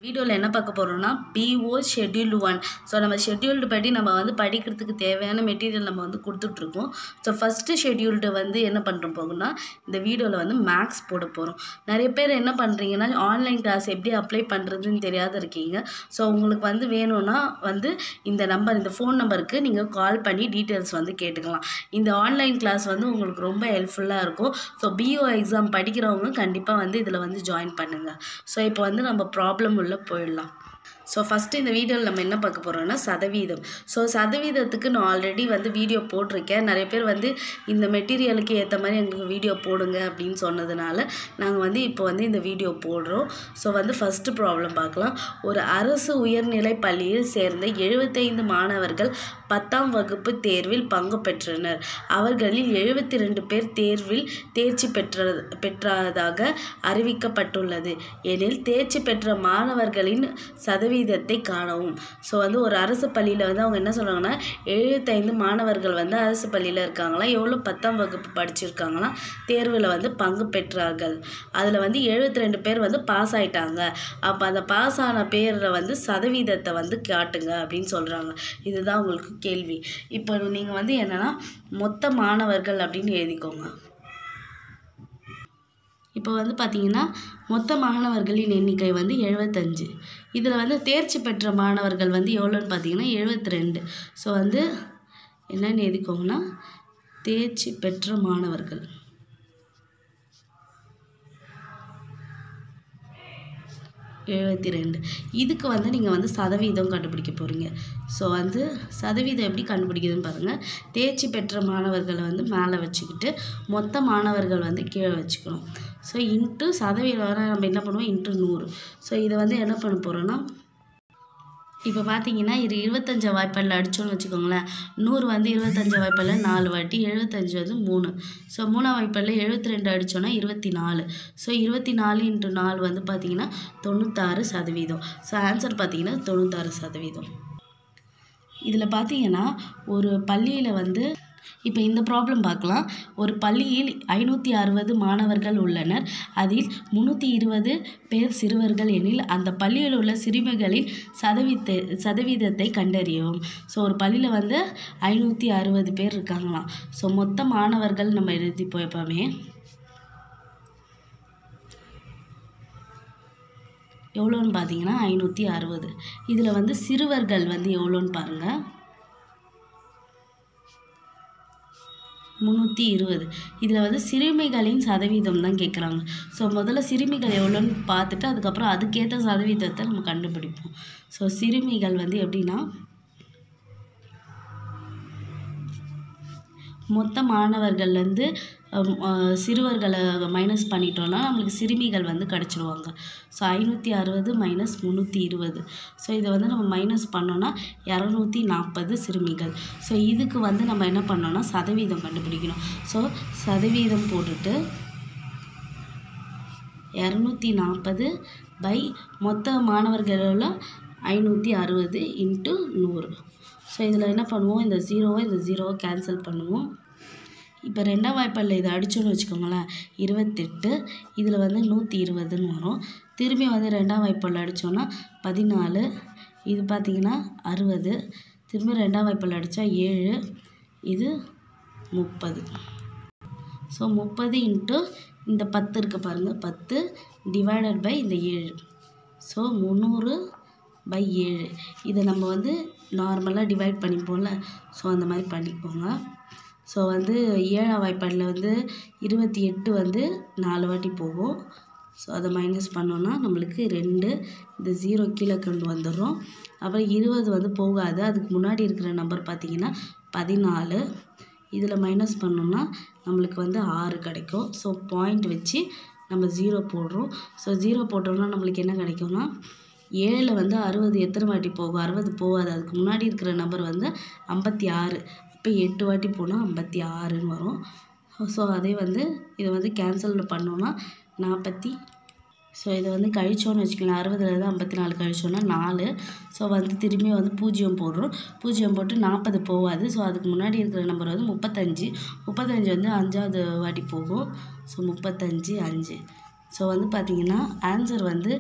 வீடியோவில் என்ன பார்க்க போகிறோம்னா பிஓ ஷெட்யூல்டு ஒன் ஸோ நம்ம ஷெட்யூல்டு படி நம்ம வந்து படிக்கிறதுக்கு தேவையான மெட்டீரியல் நம்ம வந்து கொடுத்துட்ருக்கோம் ஸோ ஃபஸ்ட்டு ஷெட்யூல்டு வந்து என்ன பண்ணுறோம் போகணும்னா இந்த வீடியோவில் வந்து மேக்ஸ் போட போகிறோம் நிறைய பேர் என்ன பண்ணுறீங்கன்னா ஆன்லைன் கிளாஸ் எப்படி அப்ளை பண்ணுறதுன்னு தெரியாத இருக்கீங்க ஸோ உங்களுக்கு வந்து வேணும்னா வந்து இந்த நம்பர் இந்த ஃபோன் நம்பருக்கு நீங்கள் கால் பண்ணி டீட்டெயில்ஸ் வந்து கேட்டுக்கலாம் இந்த ஆன்லைன் கிளாஸ் வந்து உங்களுக்கு ரொம்ப ஹெல்ப்ஃபுல்லாக இருக்கும் ஸோ பிஓ எக்ஸாம் படிக்கிறவங்க கண்டிப்பாக வந்து இதில் வந்து ஜாயின் பண்ணுங்கள் ஸோ இப்போ வந்து நம்ம ப்ராப்ளம் உள்ள போயிடலாம் ஸோ ஃபஸ்ட்டு இந்த வீடியோவில் நம்ம என்ன பார்க்க போகிறோம்னா சதவீதம் ஸோ சதவீதத்துக்கு நான் ஆல்ரெடி வந்து வீடியோ போட்டிருக்கேன் நிறைய பேர் வந்து இந்த மெட்டீரியலுக்கு ஏற்ற மாதிரி எங்களுக்கு வீடியோ போடுங்க அப்படின்னு சொன்னதுனால நாங்கள் வந்து இப்போ வந்து இந்த வீடியோ போடுறோம் ஸோ வந்து ஃபஸ்ட்டு ப்ராப்ளம் பார்க்கலாம் ஒரு அரசு உயர்நிலை பள்ளியில் சேர்ந்த எழுபத்தைந்து மாணவர்கள் பத்தாம் வகுப்பு தேர்வில் பங்கு பெற்றனர் அவர்களில் எழுபத்தி ரெண்டு பேர் தேர்வில் தேர்ச்சி பெற்ற பெற்றதாக அறிவிக்கப்பட்டுள்ளது எனில் தேர்ச்சி பெற்ற மாணவர்களின் சதவீதத்தை காணவும் ஸோ வந்து ஒரு அரசு பள்ளியில் வந்து அவங்க என்ன சொல்கிறாங்கன்னா எழுபத்தைந்து மாணவர்கள் வந்து அரசு பள்ளியில் இருக்காங்களாம் எவ்வளோ பத்தாம் வகுப்பு படிச்சிருக்காங்களாம் தேர்வில் வந்து பங்கு பெற்றார்கள் அதில் வந்து எழுபத்தி ரெண்டு பேர் வந்து பாஸ் ஆயிட்டாங்க அப்போ அந்த பாஸ் ஆன பேரில் வந்து சதவீதத்தை வந்து காட்டுங்க அப்படின்னு சொல்கிறாங்க இதுதான் உங்களுக்கு கேள்வி இப்போ நீங்கள் வந்து என்னென்னா மொத்த மாணவர்கள் அப்படின்னு எழுதிக்கோங்க இப்போ வந்து பார்த்தீங்கன்னா மொத்த மாணவர்களின் எண்ணிக்கை வந்து எழுபத்தஞ்சு இதில் வந்து தேர்ச்சி பெற்ற மாணவர்கள் வந்து எவ்வளோன்னு பார்த்தீங்கன்னா எழுபத்தி ரெண்டு ஸோ வந்து என்னென்னு எழுதிக்கோங்கன்னா தேர்ச்சி பெற்ற மாணவர்கள் எழுபத்தி ரெண்டு இதுக்கு வந்து நீங்கள் வந்து சதவீதம் கண்டுபிடிக்க போகிறீங்க ஸோ வந்து சதவீதம் எப்படி கண்டுபிடிக்குதுன்னு பாருங்கள் தேர்ச்சி பெற்ற மாணவர்களை வந்து மேலே வச்சுக்கிட்டு மொத்த மாணவர்கள் வந்து கீழே வச்சுக்கணும் ஸோ இன்ட்டு சதவீதம் நம்ம என்ன பண்ணுவோம் இன்ட்டு நூறு ஸோ இதை வந்து என்ன பண்ண போகிறோன்னா இப்போ பார்த்தீங்கன்னா இது இருபத்தஞ்சு வாய்ப்பாடில் அடித்தோன்னு வச்சுக்கோங்களேன் நூறு வந்து இருபத்தஞ்சு வாய்ப்பாடில் நாலு வாட்டி எழுபத்தஞ்சு வந்து மூணு ஸோ மூணாம் வாய்ப்பாடில் எழுபத்தி ரெண்டு அடித்தோன்னா இருபத்தி நாலு ஸோ இருபத்தி நாலு இன்ட்டு நாலு வந்து பார்த்திங்கன்னா தொண்ணூத்தாறு சதவீதம் ஸோ ஆன்சர் பார்த்திங்கன்னா தொண்ணூத்தாறு சதவீதம் இதில் பார்த்தீங்கன்னா ஒரு பள்ளியில் வந்து இப்போ இந்த ப்ராப்ளம் பார்க்கலாம் ஒரு பள்ளியில் ஐநூற்றி அறுபது மாணவர்கள் உள்ளனர் அதில் முந்நூற்றி இருபது பேர் சிறுவர்கள் எனில் அந்த பள்ளியில் உள்ள சிறுமிகளின் சதவீத சதவீதத்தை கண்டறியவும் ஸோ ஒரு பள்ளியில் வந்து ஐநூற்றி அறுபது பேர் இருக்காங்களாம் ஸோ மொத்த மாணவர்கள் நம்ம எழுதி போய்ப்போமே எவ்வளோன்னு பார்த்தீங்கன்னா ஐநூற்றி அறுபது இதில் வந்து சிறுவர்கள் வந்து எவ்வளோன்னு பாருங்கள் முந்நூற்றி இருபது இதில் வந்து சிறுமிகளின் சதவீதம் தான் கேட்குறாங்க ஸோ முதல்ல சிறுமிகள் எவ்வளோன்னு பார்த்துட்டு அதுக்கப்புறம் அதுக்கேற்ற சதவீதத்தை நம்ம கண்டுபிடிப்போம் ஸோ சிறுமிகள் வந்து எப்படின்னா மொத்த மாணவர்கள்லேருந்து சிறுவர்களை மைனஸ் பண்ணிட்டோன்னா நம்மளுக்கு சிறுமிகள் வந்து கிடச்சிருவாங்க ஸோ ஐநூற்றி அறுபது மைனஸ் முந்நூற்றி இருபது ஸோ இதை வந்து நம்ம மைனஸ் பண்ணோன்னா இரநூத்தி நாற்பது சிறுமிகள் ஸோ இதுக்கு வந்து நம்ம என்ன பண்ணோன்னா சதவீதம் கண்டுபிடிக்கணும் ஸோ சதவீதம் போட்டுட்டு இரநூத்தி நாற்பது பை மொத்த மாணவர்களில் ஐநூற்றி அறுபது இன்ட்டு நூறு ஸோ இதில் என்ன பண்ணுவோம் இந்த ஜீரோவை இந்த ஜீரோவை கேன்சல் பண்ணுவோம் இப்போ ரெண்டாம் வாய்ப்பாடில் இதை அடித்தோன்னு வச்சுக்கோங்களேன் இருபத்தெட்டு இதில் வந்து நூற்றி இருபதுன்னு வரும் திரும்பி வந்து ரெண்டாம் வாய்ப்பாடில் அடித்தோன்னா பதினாலு இது பார்த்திங்கன்னா அறுபது திரும்பி ரெண்டாம் வாய்ப்பாடில் அடித்தா ஏழு இது முப்பது ஸோ முப்பது இன்ட்டு இந்த பத்து இருக்குது பாருங்கள் பத்து டிவைடட் பை இந்த ஏழு ஸோ முந்நூறு பை ஏழு இதை நம்ம வந்து நார்மலாக டிவைட் பண்ணிப்போம்ல ஸோ அந்த மாதிரி பண்ணிக்கோங்க ஸோ வந்து ஏழாம் வாய்ப்பாடில் வந்து இருபத்தி எட்டு வந்து நாலு வாட்டி போகும் ஸோ அதை மைனஸ் பண்ணோன்னா நம்மளுக்கு ரெண்டு இந்த ஜீரோ கீழே கொண்டு வந்துடும் அப்புறம் இருபது வந்து போகாது அதுக்கு முன்னாடி இருக்கிற நம்பர் பார்த்திங்கன்னா பதினாலு இதில் மைனஸ் பண்ணோன்னா நம்மளுக்கு வந்து ஆறு கிடைக்கும் ஸோ பாயிண்ட் வச்சு நம்ம ஜீரோ போடுறோம் ஸோ ஜீரோ போட்டோம்னா நம்மளுக்கு என்ன கிடைக்கும்னா ஏழில் வந்து அறுபது எத்தனை வாட்டி போகும் அறுபது போகாது அதுக்கு முன்னாடி இருக்கிற நம்பர் வந்து ஐம்பத்தி ஆறு இப்போ எட்டு வாட்டி போனால் ஐம்பத்தி ஆறுன்னு வரும் ஸோ அதே வந்து இதை வந்து கேன்சல் பண்ணோன்னா நாற்பத்தி ஸோ இதை வந்து கழிச்சோன்னு வச்சுக்கலாம் அறுபதுலேருந்து ஐம்பத்தி நாலு கழிச்சோன்னா நாலு ஸோ வந்து திரும்பி வந்து பூஜ்ஜியம் போடுறோம் பூஜ்ஜியம் போட்டு நாற்பது போகாது ஸோ அதுக்கு முன்னாடி இருக்கிற நம்பர் வந்து முப்பத்தஞ்சு முப்பத்தஞ்சு வந்து அஞ்சாவது வாட்டி போகும் ஸோ முப்பத்தஞ்சு அஞ்சு ஸோ வந்து பார்த்திங்கன்னா ஆன்சர் வந்து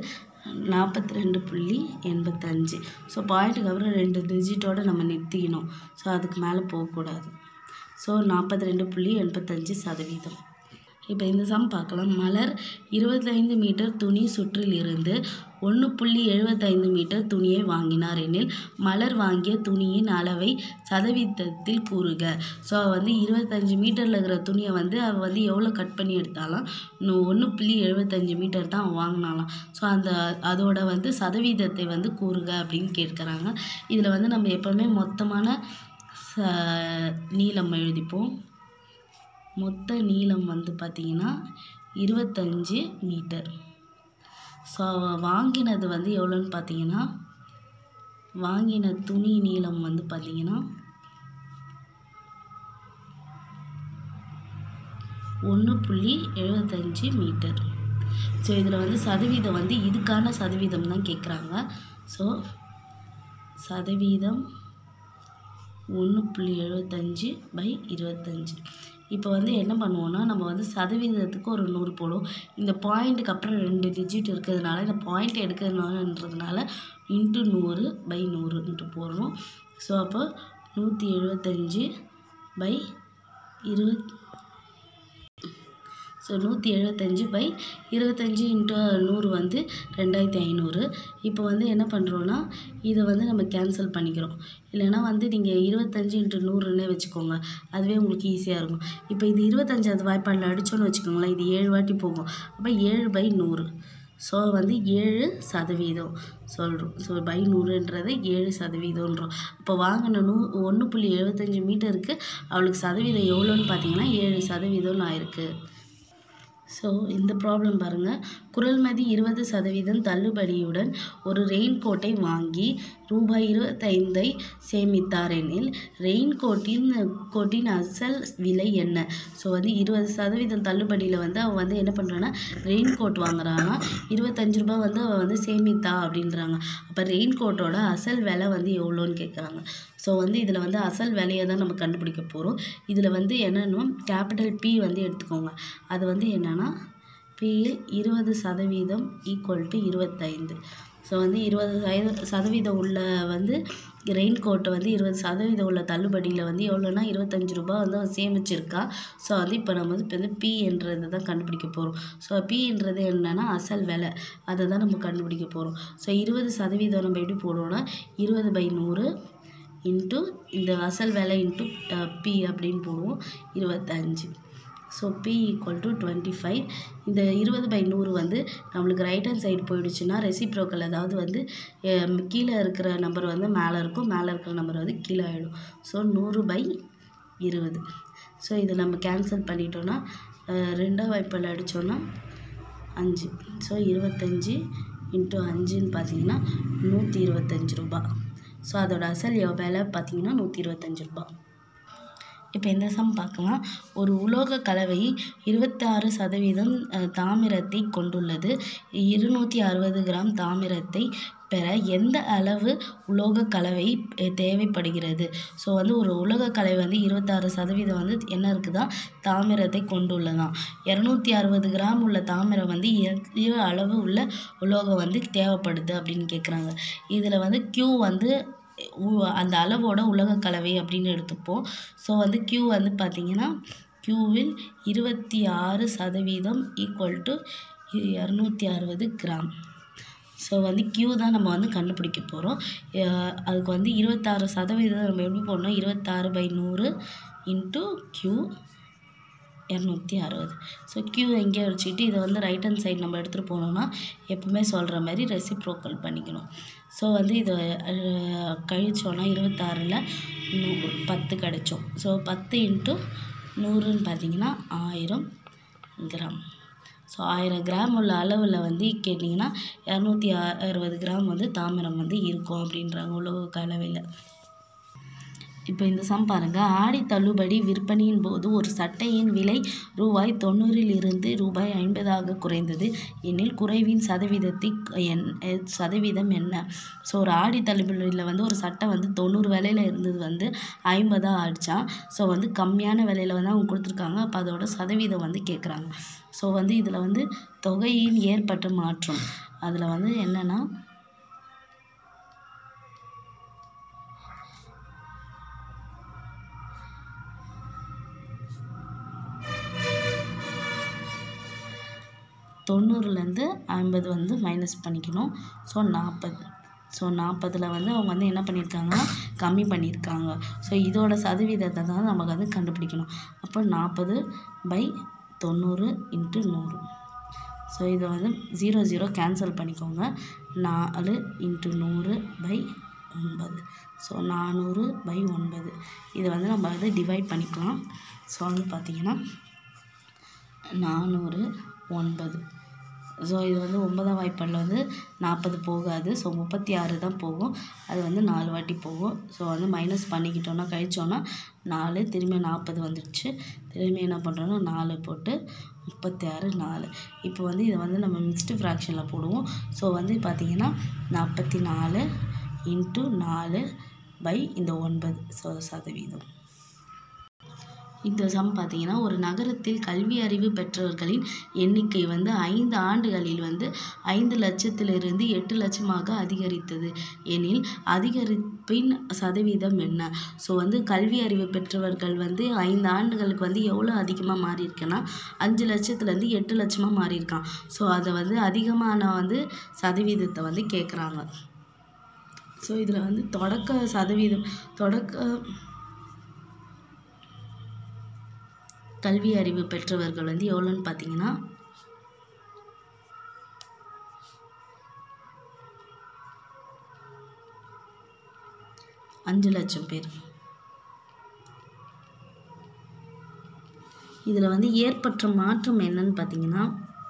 நாற்பத்தி ரெண்டு புள்ளி எண்பத்தஞ்சு ஸோ பாயிண்ட்டுக்கு அப்புறம் ரெண்டு டிஜிட்டோடு நம்ம நிறுத்திக்கணும் ஸோ அதுக்கு மேலே போகக்கூடாது ஸோ நாற்பத்தி ரெண்டு புள்ளி எண்பத்தஞ்சு சதவீதம் இப்போ இந்த சம் பார்க்கலாம் மலர் இருபத்தைந்து மீட்டர் துணி சுற்றில் இருந்து ஒன்று புள்ளி எழுபத்தைந்து மீட்டர் துணியை வாங்கினார் எனில் மலர் வாங்கிய துணியின் அளவை சதவீதத்தில் கூறுக ஸோ வந்து இருபத்தஞ்சி மீட்டரில் இருக்கிற துணியை வந்து அவள் வந்து எவ்வளோ கட் பண்ணி எடுத்தாலும் இன்னும் ஒன்று புள்ளி எழுபத்தஞ்சு மீட்டர் தான் அவன் வாங்கினாலாம் ஸோ அந்த அதோட வந்து சதவீதத்தை வந்து கூறுக அப்படின்னு கேட்குறாங்க இதில் வந்து நம்ம எப்போவுமே மொத்தமான ச நீளம் எழுதிப்போம் மொத்த நீளம் வந்து பார்த்திங்கன்னா இருபத்தஞ்சி மீட்டர் ஸோ அவள் வாங்கினது வந்து எவ்வளோன்னு பார்த்தீங்கன்னா வாங்கின துணி நீளம் வந்து பார்த்திங்கன்னா ஒன்று புள்ளி எழுபத்தஞ்சி மீட்டர் ஸோ இதில் வந்து சதவீதம் வந்து இதுக்கான சதவீதம் தான் கேட்குறாங்க ஸோ சதவீதம் ஒன்று புள்ளி எழுபத்தஞ்சி பை இருபத்தஞ்சி இப்போ வந்து என்ன பண்ணுவோம்னா நம்ம வந்து சதவீதத்துக்கு ஒரு நூறு போடுவோம் இந்த பாயிண்ட்டுக்கு அப்புறம் ரெண்டு டிஜிட் இருக்கிறதுனால இந்த பாயிண்ட் எடுக்கிறதுனாலன்றதுனால இன்ட்டு நூறு பை நூறுன்ட்டு போடணும் ஸோ அப்போ நூற்றி எழுபத்தஞ்சி பை இருபத் ஸோ நூற்றி எழுபத்தஞ்சி பை இருபத்தஞ்சி இன்ட்டு நூறு வந்து ரெண்டாயிரத்தி ஐநூறு இப்போ வந்து என்ன பண்ணுறோன்னா இதை வந்து நம்ம கேன்சல் பண்ணிக்கிறோம் இல்லைன்னா வந்து நீங்கள் இருபத்தஞ்சி இன்ட்டு நூறுன்னே வச்சுக்கோங்க அதுவே உங்களுக்கு ஈஸியாக இருக்கும் இப்போ இது இருபத்தஞ்சாவது வாய்ப்பாடில் அடித்தோன்னு வச்சுக்கோங்களேன் இது ஏழு வாட்டி போகும் அப்போ ஏழு பை நூறு ஸோ வந்து ஏழு சதவீதம் சொல்கிறோம் ஸோ பை நூறுன்றது ஏழு சதவீதம்ன்றோம் அப்போ வாங்கின நூ ஒன்று புள்ளி எழுபத்தஞ்சி மீட்டருக்கு அவளுக்கு சதவீதம் எவ்வளோன்னு பார்த்தீங்கன்னா ஏழு சதவீதம்னு ஆயிருக்கு ஸோ இந்த ப்ராப்ளம் பாருங்கள் குரல்மதி இருபது சதவீதம் தள்ளுபடியுடன் ஒரு ரெயின் கோட்டை வாங்கி ரூபாய் இருபத்தைந்தை சேமித்தார் எனில் ரெயின் கோட்டின் கோட்டின் அசல் விலை என்ன ஸோ வந்து இருபது சதவீதம் தள்ளுபடியில் வந்து அவள் வந்து என்ன பண்ணுறான்னா ரெயின் கோட் வாங்குறான்னா இருபத்தஞ்சு ரூபாய் வந்து அவள் வந்து சேமித்தா அப்படின்றாங்க அப்போ ரெயின் கோட்டோட அசல் விலை வந்து எவ்வளோன்னு கேட்குறாங்க ஸோ வந்து இதில் வந்து அசல் விலையை தான் நம்ம கண்டுபிடிக்க போகிறோம் இதில் வந்து என்னென்னா கேபிட்டல் பி வந்து எடுத்துக்கோங்க அது வந்து என்னென்னா பியில் இருபது சதவீதம் ஈக்குவல் டு இருபத்தைந்து ஸோ வந்து இருபது சதவீத சதவீதம் உள்ள வந்து ரெயின் கோட்டை வந்து இருபது சதவீதம் உள்ள தள்ளுபடியில் வந்து எவ்வளோனா இருபத்தஞ்சி ரூபாய் வந்து அவன் சேமிச்சிருக்கா ஸோ வந்து இப்போ நம்ம வந்து இப்போ வந்து பி என்றதை தான் கண்டுபிடிக்க போகிறோம் ஸோ பின்றது என்னென்னா அசல் விலை அதை தான் நம்ம கண்டுபிடிக்க போகிறோம் ஸோ இருபது சதவீதம் நம்ம எப்படி போடுவோம்னா இருபது பை நூறு இன்ட்டு இந்த அசல் விலை இன்ட்டு பி அப்படின்னு போடுவோம் இருபத்தஞ்சு so b equal to twenty five இந்த இருபது பை நூறு வந்து நம்மளுக்கு ரைட் ஹேண்ட் சைடு போயிடுச்சுன்னா ரெசிப்ரோக்கல் அதாவது வந்து அஹ், கீழே இருக்கிற நம்பர் வந்து மேலே இருக்கும் மேலே இருக்கிற நம்பர் வந்து கீழே ஆகிடும் ஸோ நூறு பை இருபது ஸோ இதை நம்ம கேன்சல் பண்ணிட்டோன்னா அஹ், ரெண்டாம் வாய்ப்பில் அடித்தோன்னா அஞ்சு ஸோ இருபத்தஞ்சி இன்ட்டு அஞ்சுன்னு பார்த்தீங்கன்னா நூற்றி இருபத்தஞ்சி ரூபா ஸோ அதோட அசல் எவ் விலை பார்த்தீங்கன்னா நூற்றி இருபத்தஞ்சி ரூபா இப்போ இந்த சம் பார்க்கலாம் ஒரு உலோக கலவை இருபத்தாறு சதவீதம் அஹ், தாமிரத்தை கொண்டுள்ளது இருநூற்றி அறுபது கிராம் தாமிரத்தை பெற எந்த அளவு உலோக கலவை அஹ், தேவைப்படுகிறது ஸோ வந்து ஒரு உலோக கலவை வந்து இருபத்தாறு சதவீதம் வந்து என்ன இருக்குதா தாமிரத்தை கொண்டுள்ளதாம் இரநூத்தி அறுபது கிராம் உள்ள தாமிரம் வந்து எவ்வளவு அளவு உள்ள உலோகம் வந்து தேவைப்படுது அப்படின்னு கேட்குறாங்க இதில் வந்து Q வந்து உ- அந்த அளவோட உலக கலவை அப்படின்னு எடுத்துப்போம் ஸோ வந்து Q வந்து பார்த்தீங்கன்னா க்யூவில் இருபத்தி ஆறு சதவீதம் ஈக்குவல் டு இரநூத்தி அறுபது கிராம் ஸோ வந்து Q தான் நம்ம வந்து கண்டுபிடிக்க போகிறோம் அதுக்கு வந்து இருபத்தாறு சதவீதம் நம்ம எப்படி போடணும் இருபத்தாறு பை நூறு இன்ட்டு க்யூ இரநூத்தி அறுபது ஸோ க்யூ எங்கேயோ வச்சுக்கிட்டு இதை வந்து ரைட் ஹேண்ட் சைடு நம்ம எடுத்துகிட்டு போனோம்னா எப்பவுமே சொல்கிற மாதிரி ரெசிப்ரோக்கல் பண்ணிக்கணும் ஸோ வந்து இதை அஹ், கழிச்சோன்னா இருபத்தாறில் நூறு பத்து கிடைச்சோம் ஸோ பத்து இன்ட்டு நூறுன்னு பார்த்தீங்கன்னா ஆயிரம் கிராம் ஸோ ஆயிரம் கிராம் உள்ள அளவில் வந்து கேட்டிங்கன்னா இரநூத்தி அறுபது கிராம் வந்து தாமிரம் வந்து இருக்கும் அப்படின்றாங்க உலோக கலவையில் இப்போ இந்த சம் பாருங்க ஆடி தள்ளுபடி விற்பனையின் போது ஒரு சட்டையின் விலை ரூபாய் தொண்ணூறில் இருந்து ரூபாய் ஐம்பதாக குறைந்தது எனில் குறைவின் சதவீதத்தை என் எ- சதவீதம் என்ன ஸோ ஒரு ஆடி தள்ளுபடியில் வந்து ஒரு சட்டை வந்து தொண்ணூறு விலையில இருந்தது வந்து ஐம்பதாக ஆடிச்சான் ஸோ வந்து கம்மியான விலையில வந்து அவங்க கொடுத்துருக்காங்க அப்போ அதோட சதவீதம் வந்து கேட்குறாங்க ஸோ வந்து இதில் வந்து தொகையின் ஏற்பட்ட மாற்றம் அதில் வந்து என்னென்னா தொண்ணூறுலேருந்து ஐம்பது வந்து மைனஸ் பண்ணிக்கணும் ஸோ நாற்பது ஸோ நாற்பதில் வந்து அவங்க வந்து என்ன பண்ணியிருக்காங்கன்னா கம்மி பண்ணியிருக்காங்க ஸோ இதோட சதவீதத்தை தான் நமக்கு வந்து கண்டுபிடிக்கணும் அப்போ நாற்பது பை தொண்ணூறு இன்ட்டு நூறு ஸோ இதை வந்து ஜீரோ ஜீரோ கேன்சல் பண்ணிக்கோங்க நாலு இன்ட்டு நூறு பை ஒன்பது ஸோ நானூறு பை ஒன்பது இதை வந்து நம்ம வந்து டிவைட் பண்ணிக்கலாம் ஸோ வந்து பார்த்திங்கன்னா நானூறு ஒன்பது ஸோ இது வந்து ஒன்பதாம் வாய்ப்பாடில் வந்து நாற்பது போகாது ஸோ முப்பத்தி ஆறு தான் போகும் அது வந்து நாலு வாட்டி போகும் ஸோ வந்து மைனஸ் பண்ணிக்கிட்டோன்னா கழிச்சோன்னா நாலு திரும்பி நாற்பது வந்துடுச்சு திரும்பி என்ன பண்ணுறோன்னா நாலு போட்டு முப்பத்தி ஆறு நாலு இப்போ வந்து இதை வந்து நம்ம மிக்ஸ்டு ஃப்ராக்ஷனில் போடுவோம் ஸோ வந்து பார்த்திங்கன்னா நாற்பத்தி நாலு இன்ட்டு நாலு பை இந்த ஒன்பது ஸோ சதவீதம் இந்த சம் பார்த்தீங்கன்னா ஒரு நகரத்தில் கல்வி அறிவு பெற்றவர்களின் எண்ணிக்கை வந்து ஐந்து ஆண்டுகளில் வந்து ஐந்து லட்சத்திலிருந்து எட்டு லட்சமாக அதிகரித்தது எனில் அதிகரிப்பின் சதவீதம் என்ன ஸோ வந்து கல்வி அறிவு பெற்றவர்கள் வந்து ஐந்து ஆண்டுகளுக்கு வந்து எவ்வளோ அதிகமாக மாறி இருக்குன்னா அஞ்சு லட்சத்துலேருந்து எட்டு லட்சமாக மாறி இருக்கான் ஸோ அதை வந்து அதிகமான வந்து சதவீதத்தை வந்து கேட்குறாங்க ஸோ இதில் வந்து தொடக்க சதவீதம் தொடக்க கல்வி அறிவு பெற்றவர்கள் வந்து எவ்வளோன்னு பார்த்தீங்கன்னா அஞ்சு லட்சம் பேர் இதில் வந்து ஏற்பட்ட மாற்றம் என்னன்னு பார்த்தீங்கன்னா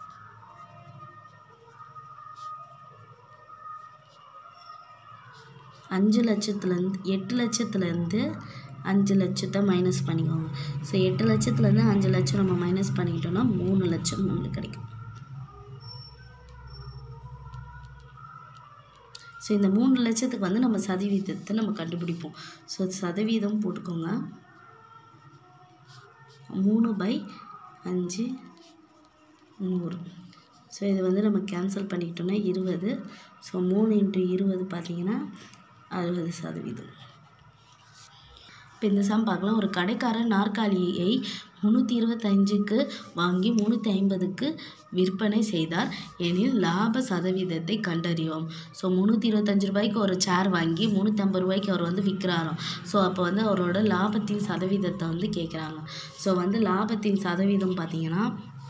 அஞ்சு லட்சத்துலேருந்து எட்டு லட்சத்துலேருந்து அஞ்சு லட்சத்தை மைனஸ் பண்ணிக்கோங்க ஸோ எட்டு லட்சத்துலேருந்து அஞ்சு லட்சம் நம்ம மைனஸ் பண்ணிக்கிட்டோம்னா மூணு லட்சம் நம்மளுக்கு கிடைக்கும் ஸோ இந்த மூணு லட்சத்துக்கு வந்து நம்ம சதவீதத்தை நம்ம கண்டுபிடிப்போம் ஸோ சதவீதம் போட்டுக்கோங்க மூணு பை அஞ்சு நூறு ஸோ இது வந்து நம்ம கேன்சல் பண்ணிக்கிட்டோம்னா இருபது ஸோ மூணு இன்ட்டு இருபது பார்த்தீங்கன்னா அறுபது சதவீதம் இப்போ இந்த சம் பார்க்கலாம் ஒரு கடைக்காரர் நாற்காலியை முந்நூற்றி இருபத்தஞ்சுக்கு வாங்கி முந்நூற்றி ஐம்பதுக்கு விற்பனை செய்தார் எனில் லாப சதவீதத்தை கண்டறியோம் ஸோ முந்நூற்றி இருபத்தஞ்சு ரூபாய்க்கு ஒரு சேர் வாங்கி முந்நூற்றி ஐம்பது ரூபாய்க்கு அவர் வந்து விற்கிறாராம் ஸோ அப்போ வந்து அவரோட லாபத்தின் சதவீதத்தை வந்து கேட்குறாங்க ஸோ வந்து லாபத்தின் சதவீதம் பார்த்தீங்கன்னா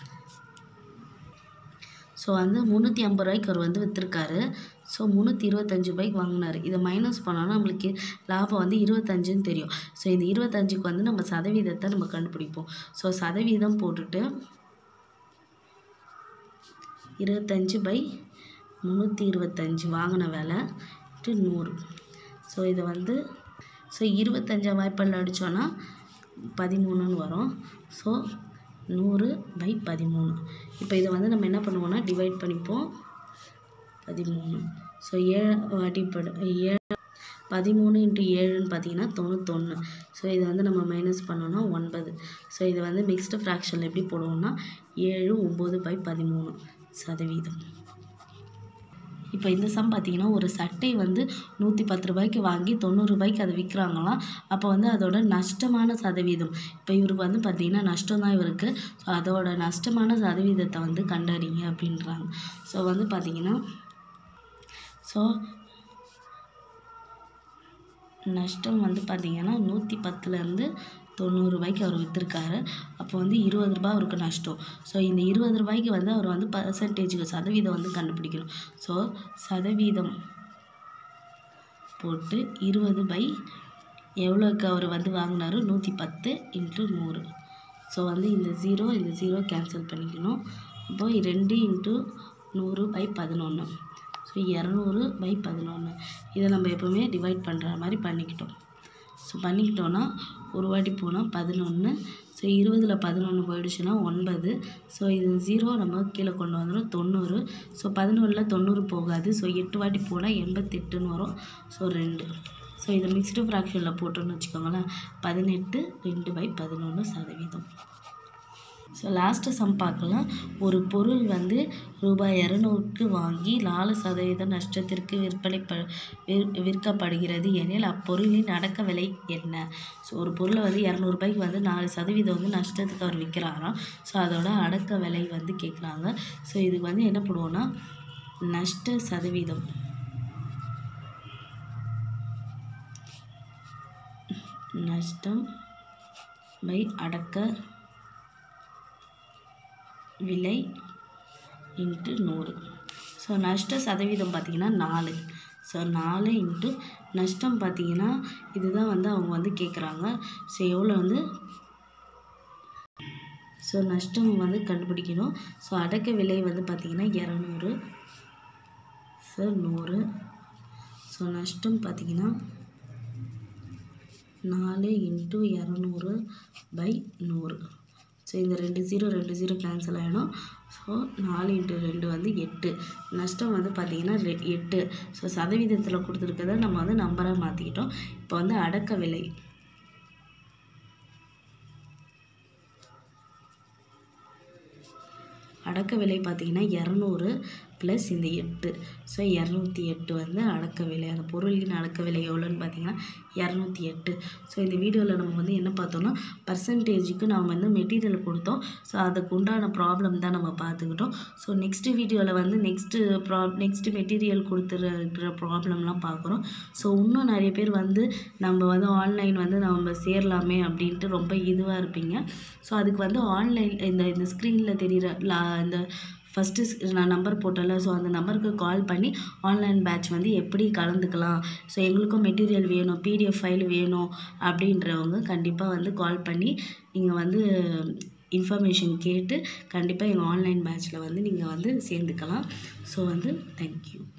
ஸோ வந்து முந்நூற்றி ஐம்பது ரூபாய்க்கு அவர் வந்து விற்றுருக்காரு ஸோ முந்நூற்றி இருபத்தஞ்சு ரூபாய்க்கு வாங்கினார் இதை மைனஸ் பண்ணோன்னா நம்மளுக்கு லாபம் வந்து இருபத்தஞ்சுன்னு தெரியும் ஸோ இந்த இருபத்தஞ்சுக்கு வந்து நம்ம சதவீதத்தை நம்ம கண்டுபிடிப்போம் ஸோ சதவீதம் போட்டுட்டு இருபத்தஞ்சு பை முந்நூற்றி இருபத்தஞ்சி வாங்கின வேலை டு நூறு ஸோ இதை வந்து ஸோ இருபத்தஞ்சாம் வாய்ப்பால் அடித்தோன்னா பதிமூணுன்னு வரும் ஸோ நூறு பை பதிமூணு இப்போ இதை வந்து நம்ம என்ன பண்ணுவோம்னா டிவைட் பண்ணிப்போம் பதிமூணு ஸோ ஏழு வாட்டி படு ஏழு பதிமூணு இன்ட்டு ஏழுன்னு பார்த்தீங்கன்னா தொண்ணூத்தொன்று ஸோ இதை வந்து நம்ம மைனஸ் பண்ணோன்னா ஒன்பது ஸோ இதை வந்து மிக்ஸ்டு ஃப்ராக்ஷனில் எப்படி போடுவோம்னா ஏழு ஒம்பது பை பதிமூணு சதவீதம் இப்போ இந்த சம் பார்த்தீங்கன்னா ஒரு சட்டை வந்து நூற்றி பத்து ரூபாய்க்கு வாங்கி தொண்ணூறு ரூபாய்க்கு அதை விற்கிறாங்களாம் அப்போ வந்து அதோட நஷ்டமான சதவீதம் இப்போ இவருக்கு வந்து பார்த்தீங்கன்னா நஷ்டம் தான் இவருக்கு ஸோ அதோட நஷ்டமான சதவீதத்தை வந்து கண்டறிங்க அப்படின்றாங்க ஸோ வந்து பார்த்தீங்கன்னா ஸோ நஷ்டம் வந்து பார்த்தீங்கன்னா நூற்றி பத்துலேருந்து தொண்ணூறு ரூபாய்க்கு அவர் விற்றுருக்காரு அப்போ வந்து இருபது ரூபாய் அவருக்கு நஷ்டம் ஸோ இந்த இருபது ரூபாய்க்கு வந்து அவர் வந்து பர்சன்டேஜுக்கு சதவீதம் வந்து கண்டுபிடிக்கணும் ஸோ சதவீதம் போட்டு இருபது பை எவ்வளோக்கு அவர் வந்து வாங்கினாரு நூற்றி பத்து இன்ட்டு நூறு ஸோ வந்து இந்த ஜீரோ இந்த ஜீரோ கேன்சல் பண்ணிக்கணும் அப்போ ரெண்டு இன்ட்டு நூறு பை பதினொன்று ஸோ இரநூறு பை பதினொன்று இதை நம்ம எப்போவுமே டிவைட் பண்ணுற மாதிரி பண்ணிக்கிட்டோம் ஸோ பண்ணிக்கிட்டோன்னா ஒரு வாட்டி போனால் பதினொன்று ஸோ இருபதில் பதினொன்று போயிடுச்சுன்னா ஒன்பது ஸோ இது ஜீரோ நம்ம கீழே கொண்டு வந்துடும் தொண்ணூறு ஸோ பதினொன்றில் தொண்ணூறு போகாது ஸோ எட்டு வாட்டி போனால் எண்பத்தெட்டுன்னு வரும் ஸோ ரெண்டு ஸோ இதை மிக்ஸ்டு ஃப்ராக்ஷனில் போட்டோன்னு வச்சுக்கோங்களேன் பதினெட்டு ரெண்டு பை பதினொன்று சதவீதம் ஸோ லாஸ்ட்டு சம் பார்க்கலாம் ஒரு பொருள் வந்து ரூபாய் இரநூறுக்கு வாங்கி நாலு சதவீதம் நஷ்டத்திற்கு விற்பனை ப விற்- விற்கப்படுகிறது எனில் அப்பொருளின் அடக்க விலை என்ன ஸோ ஒரு பொருளை வந்து இரநூறுபாய்க்கு வந்து நாலு சதவீதம் வந்து நஷ்டத்துக்கு அவர் விற்கிறாராம் ஸோ அதோட அடக்க விலை வந்து கேட்குறாங்க ஸோ இதுக்கு வந்து என்ன பண்ணுவோன்னா நஷ்ட சதவீதம் நஷ்டம் பை அடக்க விலை இன்ட்டு நூறு ஸோ நஷ்ட சதவீதம் பார்த்திங்கன்னா நாலு ஸோ நாலு இன்ட்டு நஷ்டம் பார்த்திங்கன்னா இதுதான் வந்து அவங்க வந்து கேட்குறாங்க ஸோ எவ்வளோ வந்து ஸோ நஷ்டம் வந்து கண்டுபிடிக்கணும் ஸோ அடக்க விலை வந்து பார்த்திங்கன்னா இரநூறு ஸோ நூறு ஸோ நஷ்டம் பார்த்திங்கன்னா நாலு இன்ட்டு இரநூறு பை நூறு ஸோ இந்த ரெண்டு ஜீரோ ரெண்டு ஜீரோ கேன்சல் ஆகிடும் ஸோ நாலு இன்ட்டு ரெண்டு வந்து எட்டு நஷ்டம் வந்து பார்த்திங்கன்னா ரெ எட்டு ஸோ சதவீதத்தில் கொடுத்துருக்கத நம்ம வந்து நம்பராக மாற்றிக்கிட்டோம் இப்போ வந்து அடக்க விலை அடக்க விலை பார்த்திங்கன்னா இரநூறு ப்ளஸ் இந்த எட்டு ஸோ இரநூத்தி எட்டு வந்து அடக்க விலை அந்த பொருளின் அடக்க விலை எவ்வளோன்னு பார்த்தீங்கன்னா இரநூத்தி எட்டு ஸோ இந்த வீடியோவில் நம்ம வந்து என்ன பார்த்தோம்னா பர்சன்டேஜுக்கு நம்ம வந்து மெட்டீரியல் கொடுத்தோம் ஸோ அதுக்கு உண்டான ப்ராப்ளம் தான் நம்ம பார்த்துக்கிட்டோம் ஸோ நெக்ஸ்ட்டு வீடியோவில் வந்து நெக்ஸ்ட்டு ப்ரா நெக்ஸ்ட்டு மெட்டீரியல் கொடுத்துருக்கிற ப்ராப்ளம்லாம் பார்க்குறோம் ஸோ இன்னும் நிறைய பேர் வந்து நம்ம வந்து ஆன்லைன் வந்து நம்ம சேரலாமே அப்படின்ட்டு ரொம்ப இதுவாக இருப்பீங்க ஸோ அதுக்கு வந்து ஆன்லைன் இந்த இந்த ஸ்க்ரீனில் தெரிகிற லா இந்த ஃபஸ்ட்டு நான் நம்பர் போட்டல ஸோ அந்த நம்பருக்கு கால் பண்ணி ஆன்லைன் பேட்ச் வந்து எப்படி கலந்துக்கலாம் ஸோ எங்களுக்கும் மெட்டீரியல் வேணும் பிடிஎஃப் ஃபைல் வேணும் அப்படின்றவங்க கண்டிப்பாக வந்து கால் பண்ணி நீங்கள் வந்து இன்ஃபர்மேஷன் கேட்டு கண்டிப்பாக எங்கள் ஆன்லைன் பேட்ச்சில் வந்து நீங்கள் வந்து சேர்ந்துக்கலாம் ஸோ வந்து தேங்க்யூ